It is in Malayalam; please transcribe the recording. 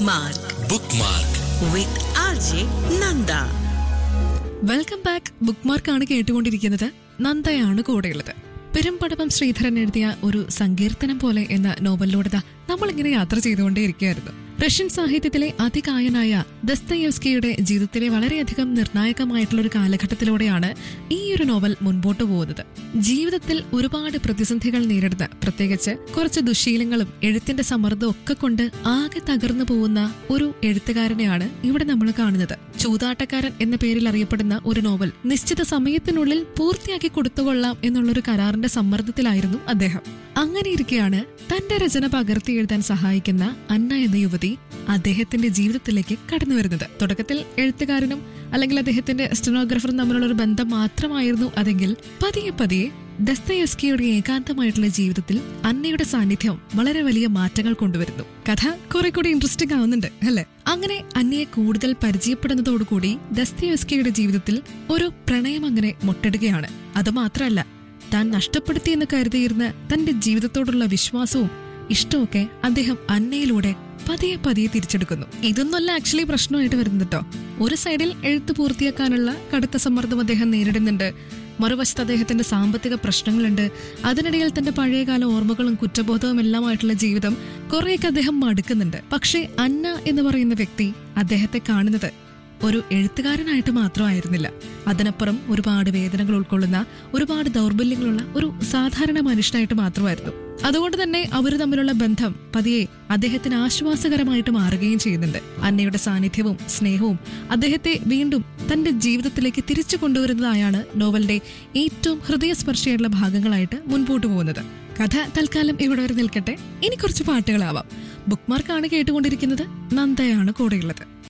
Bookmark bookmark with RJ Nanda. Welcome back ബുക്ക് മാർക്കാണ് കേട്ടുകൊണ്ടിരിക്കുന്നത് നന്ദയാണ് കൂടെയുള്ളത് പെരുമ്പടവം ശ്രീധരൻ എഴുതിയ ഒരു സങ്കീർത്തനം പോലെ എന്ന നോവലിലൂടെ ദാ നമ്മളിങ്ങനെ യാത്ര ചെയ്തുകൊണ്ടേയിരിക്കുകയായിരുന്നു റഷ്യൻ സാഹിത്യത്തിലെ അതികായനായ ദസ്തയേവ്സ്കിയുടെ ജീവിതത്തിലെ വളരെയധികം നിർണായകമായിട്ടുള്ള ഒരു കാലഘട്ടത്തിലൂടെയാണ് ഈ ഒരു നോവൽ മുൻപോട്ട് പോകുന്നത് ജീവിതത്തിൽ ഒരുപാട് പ്രതിസന്ധികൾ നേരിടുന്ന പ്രത്യേകിച്ച് കുറച്ച് ദുശീലങ്ങളും എഴുത്തിന്റെ സമ്മർദ്ദവും ഒക്കെ കൊണ്ട് ആകെ തകർന്നു പോകുന്ന ഒരു എഴുത്തുകാരനെയാണ് ഇവിടെ നമ്മൾ കാണുന്നത് ചൂതാട്ടക്കാരൻ എന്ന പേരിൽ അറിയപ്പെടുന്ന ഒരു നോവൽ നിശ്ചിത സമയത്തിനുള്ളിൽ പൂർത്തിയാക്കി കൊടുത്തുകൊള്ളാം എന്നുള്ളൊരു കരാറിന്റെ സമ്മർദ്ദത്തിലായിരുന്നു അദ്ദേഹം അങ്ങനെ ഇരിക്കെയാണ് തന്റെ രചന പകർത്തി എഴുതാൻ സഹായിക്കുന്ന അന്ന എന്ന യുവതി അദ്ദേഹത്തിന്റെ ജീവിതത്തിലേക്ക് കടന്നു വരുന്നത് തുടക്കത്തിൽ എഴുത്തുകാരനും അല്ലെങ്കിൽ അദ്ദേഹത്തിന്റെ സ്റ്റെനോഗ്രാഫറും തമ്മിലുള്ള ഒരു ബന്ധം മാത്രമായിരുന്നു അതെങ്കിൽ പതിയെ പതിയെ ദസ്തയസ്കിയുടെ ഏകാന്തമായിട്ടുള്ള ജീവിതത്തിൽ അന്നയുടെ സാന്നിധ്യം വളരെ വലിയ മാറ്റങ്ങൾ കൊണ്ടുവരുന്നു കഥ കുറെ കൂടി ഇൻട്രസ്റ്റിംഗ് ആവുന്നുണ്ട് അല്ലെ അങ്ങനെ അന്നയെ കൂടുതൽ പരിചയപ്പെടുന്നതോടുകൂടി ദസ്തയസ്കിയുടെ ജീവിതത്തിൽ ഒരു പ്രണയം അങ്ങനെ മുട്ടെടുകയാണ് അതുമാത്രമല്ല താൻ നഷ്ടപ്പെടുത്തിയെന്ന് കരുതിയിരുന്ന തന്റെ ജീവിതത്തോടുള്ള വിശ്വാസവും ഇഷ്ടമൊക്കെ അദ്ദേഹം അന്നയിലൂടെ പതിയെ പതിയെ തിരിച്ചെടുക്കുന്നു ഇതൊന്നുമല്ല ആക്ച്വലി പ്രശ്നമായിട്ട് വരുന്നത് കേട്ടോ ഒരു സൈഡിൽ എഴുത്ത് പൂർത്തിയാക്കാനുള്ള കടുത്ത സമ്മർദ്ദം അദ്ദേഹം നേരിടുന്നുണ്ട് മറുവശത്ത് അദ്ദേഹത്തിന്റെ സാമ്പത്തിക പ്രശ്നങ്ങളുണ്ട് അതിനിടയിൽ തന്റെ പഴയകാല ഓർമ്മകളും കുറ്റബോധവും എല്ലാമായിട്ടുള്ള ജീവിതം കുറേയൊക്കെ അദ്ദേഹം മടുക്കുന്നുണ്ട് പക്ഷേ അന്ന എന്ന് പറയുന്ന വ്യക്തി അദ്ദേഹത്തെ കാണുന്നത് ഒരു എഴുത്തുകാരനായിട്ട് മാത്രമായിരുന്നില്ല അതിനപ്പുറം ഒരുപാട് വേദനകൾ ഉൾക്കൊള്ളുന്ന ഒരുപാട് ദൗർബല്യങ്ങളുള്ള ഒരു സാധാരണ മനുഷ്യനായിട്ട് മാത്രമായിരുന്നു അതുകൊണ്ട് തന്നെ അവർ തമ്മിലുള്ള ബന്ധം പതിയെ അദ്ദേഹത്തിന് ആശ്വാസകരമായിട്ട് മാറുകയും ചെയ്യുന്നുണ്ട് അന്നയുടെ സാന്നിധ്യവും സ്നേഹവും അദ്ദേഹത്തെ വീണ്ടും തന്റെ ജീവിതത്തിലേക്ക് തിരിച്ചു കൊണ്ടുവരുന്നതായാണ് നോവലിന്റെ ഏറ്റവും ഹൃദയസ്പർശിയായിട്ടുള്ള ഭാഗങ്ങളായിട്ട് മുൻപോട്ട് പോകുന്നത് കഥ തൽക്കാലം ഇവിടെ വരെ നിൽക്കട്ടെ ഇനി കുറച്ച് പാട്ടുകളാവാം ബുക്ക് മാർക്കാണ് കേട്ടുകൊണ്ടിരിക്കുന്നത് നന്ദയാണ് കൂടെയുള്ളത്